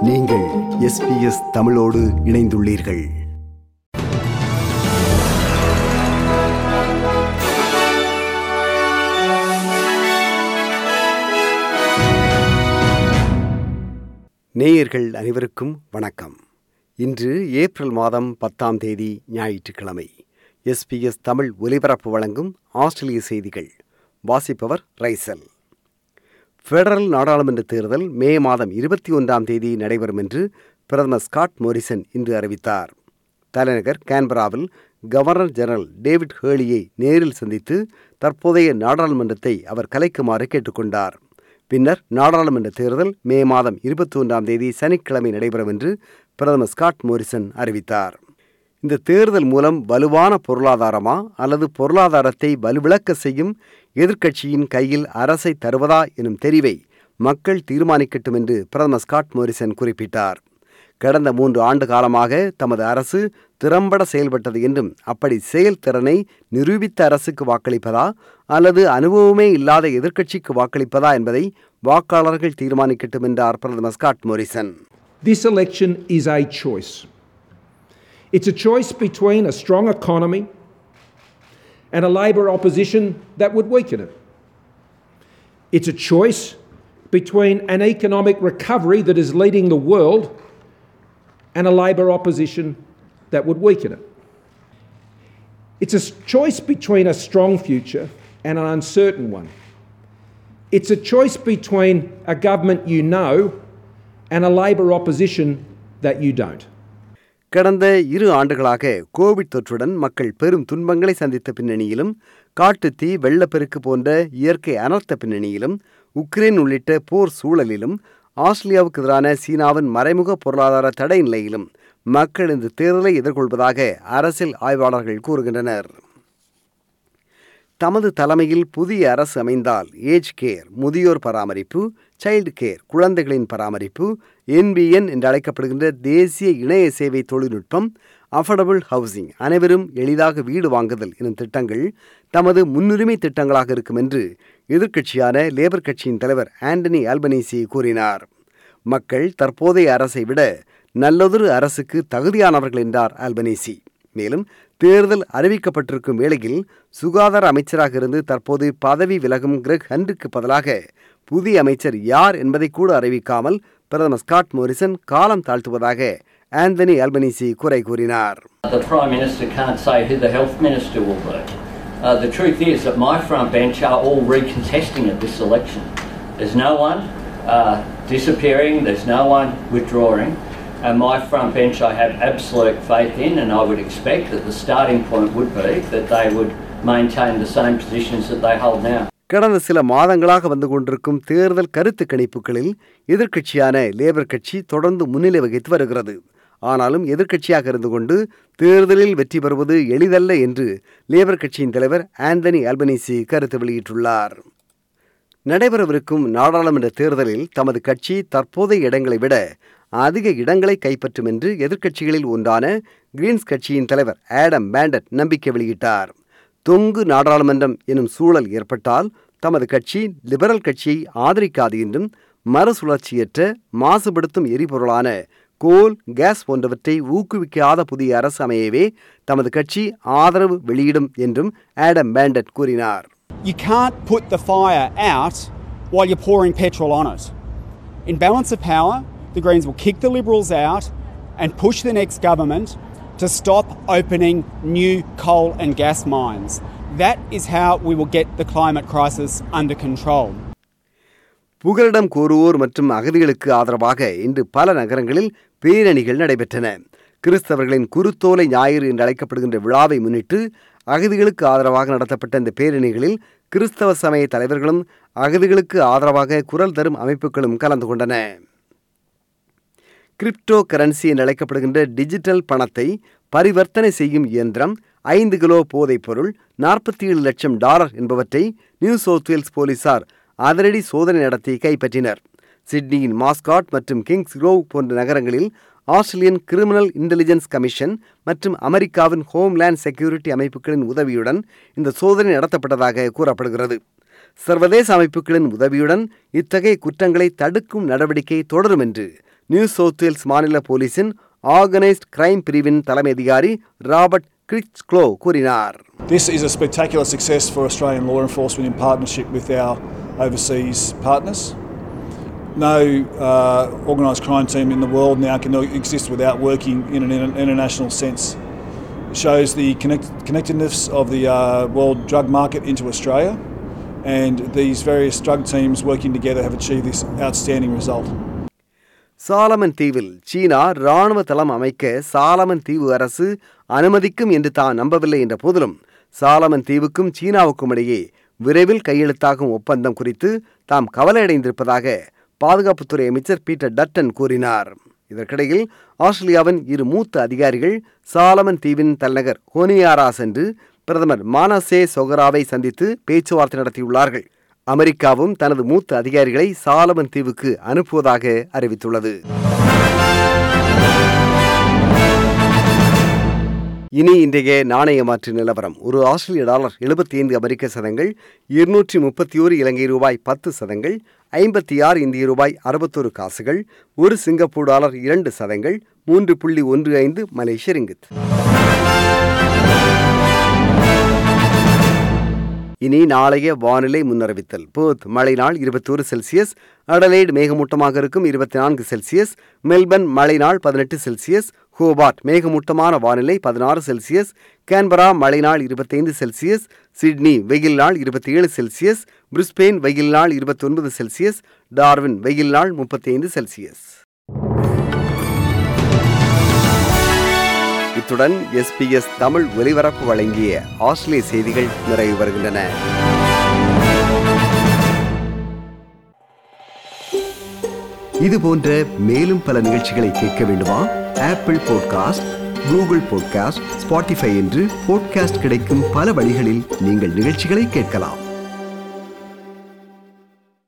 நீங்கள் எஸ்பிஎஸ் தமிழோடு இணைந்துள்ளீர்கள் நேயர்கள் அனைவருக்கும் வணக்கம் இன்று ஏப்ரல் மாதம் பத்தாம் தேதி ஞாயிற்றுக்கிழமை எஸ்பிஎஸ் தமிழ் ஒலிபரப்பு வழங்கும் ஆஸ்திரேலிய செய்திகள் வாசிப்பவர் ரைசல் ஃபெடரல் நாடாளுமன்ற தேர்தல் மே மாதம் இருபத்தி ஒன்றாம் தேதி நடைபெறும் என்று பிரதமர் ஸ்காட் மோரிசன் இன்று அறிவித்தார் தலைநகர் கேன்பராவில் கவர்னர் ஜெனரல் டேவிட் ஹேலியை நேரில் சந்தித்து தற்போதைய நாடாளுமன்றத்தை அவர் கலைக்குமாறு கேட்டுக்கொண்டார் பின்னர் நாடாளுமன்ற தேர்தல் மே மாதம் இருபத்தி ஒன்றாம் தேதி சனிக்கிழமை நடைபெறும் என்று பிரதமர் ஸ்காட் மோரிசன் அறிவித்தார் இந்த தேர்தல் மூலம் வலுவான பொருளாதாரமா அல்லது பொருளாதாரத்தை வலுவிழக்க செய்யும் எதிர்க்கட்சியின் கையில் அரசை தருவதா எனும் தெரிவை மக்கள் தீர்மானிக்கட்டும் என்று பிரதமர் ஸ்காட் மோரிசன் குறிப்பிட்டார் கடந்த மூன்று ஆண்டு காலமாக தமது அரசு திறம்பட செயல்பட்டது என்றும் அப்படி செயல்திறனை நிரூபித்த அரசுக்கு வாக்களிப்பதா அல்லது அனுபவமே இல்லாத எதிர்க்கட்சிக்கு வாக்களிப்பதா என்பதை வாக்காளர்கள் தீர்மானிக்கட்டும் என்றார் பிரதமர் Scott Morrison This election is a choice. It's a choice between a strong economy and a Labor opposition that would weaken it. It's a choice between an economic recovery that is leading the world and a Labor opposition that would weaken it. It's a s- choice between a strong future and an uncertain one. It's a choice between a government you know and a Labor opposition that you don't. கடந்த இரு ஆண்டுகளாக Covid தொற்றுடன் மக்கள் பெரும் துன்பங்களை சந்தித்த பின்னணியிலும் காட்டுத்தீ வெள்ளப்பெருக்கு போன்ற இயற்கை அனர்த்த பின்னணியிலும் உக்ரைன் உள்ளிட்ட போர் சூழலிலும் ஆஸ்திரேலியாவுக்கு எதிரான சீனாவின் மறைமுக பொருளாதார தடை நிலையிலும் மக்கள் இந்த தேர்தலை எதிர்கொள்வதாக அரசியல் ஆய்வாளர்கள் கூறுகின்றனர் தமது தலைமையில் புதிய அரசு அமைந்தால் ஏஜ் கேர் முதியோர் பராமரிப்பு சைல்டு கேர் குழந்தைகளின் பராமரிப்பு என்பிஎன் என்று அழைக்கப்படுகின்ற தேசிய இணைய சேவை தொழில்நுட்பம் அஃபோர்டபுள் ஹவுசிங் அனைவரும் எளிதாக வீடு வாங்குதல் எனும் திட்டங்கள் தமது முன்னுரிமை திட்டங்களாக இருக்கும் என்று எதிர்க்கட்சியான லேபர் கட்சியின் தலைவர் ஆண்டனி ஆல்பனீசி கூறினார் மக்கள் தற்போதைய அரசை விட நல்லதொரு அரசுக்கு தகுதியானவர்கள் என்றார் ஆல்பனீசி மேலும் தேர்தல் அறிவிக்கப்பட்டிருக்கும் வேளையில் சுகாதார அமைச்சராக இருந்து தற்போது பதவி விலகும் கிரெக் ஹன்றுக்கு பதிலாக புதிய அமைச்சர் யார் என்பதை கூட அறிவிக்காமல் பிரதமர் ஸ்காட் மோரிசன் காலம் தாழ்த்துவதாக ஆந்தனி ஆல்பனீசி குறை கூறினார் The Prime Minister can't say who the Health Minister will be. Uh, the truth is that my front bench are all recontesting at this election. There's no one uh, disappearing, there's no one withdrawing. And my front bench I have absolute faith in, and I would expect that the starting point would be that they would maintain the same positions that they hold now. கடந்த சில மாதங்களாக வந்து கொண்டிருக்கும் தேர்தல் கருத்து கணிப்புகளில் எதிர்க்கட்சியான labour கட்சி தொடர்ந்து முன்னிலை வகித்து வருகிறது ஆனாலும் எதிர்க்கட்சியாக இருந்து கொண்டு தேர்தலில் வெற்றி பெறுவது எளிதல்ல என்று லேபர் கட்சியின் தலைவர் ஆந்தனி ஆல்பனீசி கருத்து வெளியிட்டுள்ளார் நடைபெறவிருக்கும் நாடாளுமன்ற தேர்தலில் தமது கட்சி தற்போதைய இடங்களை விட அதிக இடங்களை கைப்பற்றும் என்று எதிர்க்கட்சிகளில் ஒன்றான கிரீன்ஸ் கட்சியின் தலைவர் ஆடம் பேண்டட் நம்பிக்கை வெளியிட்டார் தொங்கு நாடாளுமன்றம் எனும் சூழல் ஏற்பட்டால் தமது கட்சி லிபரல் கட்சியை ஆதரிக்காது என்றும் மறுசுழற்சியற்ற மாசுபடுத்தும் எரிபொருளான கோல் கேஸ் போன்றவற்றை ஊக்குவிக்காத புதிய அரசு அமையவே தமது கட்சி ஆதரவு வெளியிடும் என்றும் ஆடம் பேண்டட் கூறினார் You can't put the fire out while you're pouring petrol on it. In balance of power, the Greens will kick the Liberals out and push the next government to stop opening new coal and gas mines. That is how we will get the climate crisis under control. புகலிடம் கோருவோர் மற்றும் அகதிகளுக்கு ஆதரவாக இன்று பல நகரங்களில் பேரணிகள் நடைபெற்றன கிறிஸ்தவர்களின் குருத்தோலை ஞாயிறு என்று அழைக்கப்படுகின்ற விழாவை முன்னிட்டு அகதிகளுக்கு ஆதரவாக நடத்தப்பட்ட இந்த பேரணிகளில் கிறிஸ்தவ சமய தலைவர்களும் அகதிகளுக்கு ஆதரவாக குரல் தரும் அமைப்புகளும் கலந்து கொண்டன கிரிப்டோ கரன்சி என்று அழைக்கப்படுகின்ற டிஜிட்டல் பணத்தை பரிவர்த்தனை செய்யும் இயந்திரம் ஐந்து கிலோ போதைப் பொருள் நாற்பத்தி ஏழு லட்சம் டாலர் என்பவற்றை நியூ சவுத் வேல்ஸ் போலீசார் அதிரடி சோதனை நடத்தி கைப்பற்றினர் சிட்னியின் மாஸ்காட் மற்றும் கிங்ஸ் க்ரோவ் போன்ற நகரங்களில் ஆஸ்திரேலியன் கிரிமினல் இன்டெலிஜென்ஸ் கமிஷன் மற்றும் அமெரிக்காவின் ஹோம்லேண்ட் செக்யூரிட்டி அமைப்புகளின் உதவியுடன் இந்த சோதனை நடத்தப்பட்டதாக கூறப்படுகிறது சர்வதேச அமைப்புகளின் உதவியுடன் இத்தகைய குற்றங்களை தடுக்கும் நடவடிக்கை தொடரும் என்று நியூ சவுத் வேல்ஸ் மாநில போலீசின் ஆர்கனைஸ்ட் கிரைம் பிரிவின் தலைமை அதிகாரி ராபர்ட் கிரிச்க்ளோ கூறினார் This is a spectacular success for Australian law enforcement in partnership with our overseas partners. No uh, organised crime team in the world now can exist without working in an inter- international sense. It shows the connect- connectedness of the uh, world drug market into Australia, and these various drug teams working together have achieved this outstanding result. Solomon தீவில் சீனா ராணுவ தளம் அமைக்க சாலமன் தீவு அரசு அனுமதிக்கும் என்று தான் நம்பவில்லை என்ற போதிலும் சாலமன் தீவுக்கும் சீனாவுக்கும் இடையே விரைவில் கையெழுத்தாகும் ஒப்பந்தம் குறித்து தாம் கவலையடைந்திருப்பதாக பாதுகாப்புத்துறை அமைச்சர் பீட்டர் டட்டன் கூறினார் இதற்கிடையில் ஆஸ்திரேலியாவின் இரு மூத்த அதிகாரிகள் சாலமன் தீவின் தலைநகர் ஹோனியாரா சென்று பிரதமர் மானசே சொகராவை சந்தித்து பேச்சுவார்த்தை நடத்தியுள்ளார்கள் அமெரிக்காவும் தனது மூத்த அதிகாரிகளை சாலமன் தீவுக்கு அனுப்புவதாக அறிவித்துள்ளது இனி இன்றைய நாணய மாற்று நிலவரம் ஒரு ஆஸ்திரேலிய டாலர் எழுபத்தி ஐந்து அமெரிக்க சதங்கள் இருநூற்றி முப்பத்தி ஓரு இலங்கை ரூபாய் பத்து சதங்கள் ஐம்பத்தி ஆறு இந்திய ரூபாய் அறுபத்தொரு காசுகள் ஒரு சிங்கப்பூர் டாலர் இரண்டு சதங்கள் மூன்று புள்ளி ஒன்று ஐந்து மலேசிய ரிங்கித் இனி நாளைய வானிலை முன்னறிவித்தல் போத் மழை நாள் இருபத்தோரு செல்சியஸ் அடலைடு மேகமூட்டமாக இருக்கும் இருபத்தி நான்கு செல்சியஸ் மெல்பர்ன் மழை நாள் பதினெட்டு செல்சியஸ் ஹோபார்ட் மேகமூட்டமான வானிலை பதினாறு செல்சியஸ் கேன்பரா மழை நாள் இருபத்தைந்து செல்சியஸ் சிட்னி வெயில் நாள் இருபத்தி ஏழு செல்சியஸ் பிரிஸ்பெயின் வெயில் நாள் இருபத்தி ஒன்பது செல்சியஸ் டார்வின் வெயில் நாள் முப்பத்தி ஐந்து செல்சியஸ் இத்துடன் எஸ்பிஎஸ் தமிழ் ஒலிபரப்பு வழங்கிய ஆஸ்திரேலிய செய்திகள் நிறைவு வருகின்றன இது போன்ற மேலும் பல நிகழ்ச்சிகளை கேட்க வேண்டுமா Apple podcast Google podcast Spotify என்று பாட்காஸ்ட் கிடைக்கும் பல வழிகளில் நீங்கள் நிகழ்ச்சிகளை கேட்கலாம்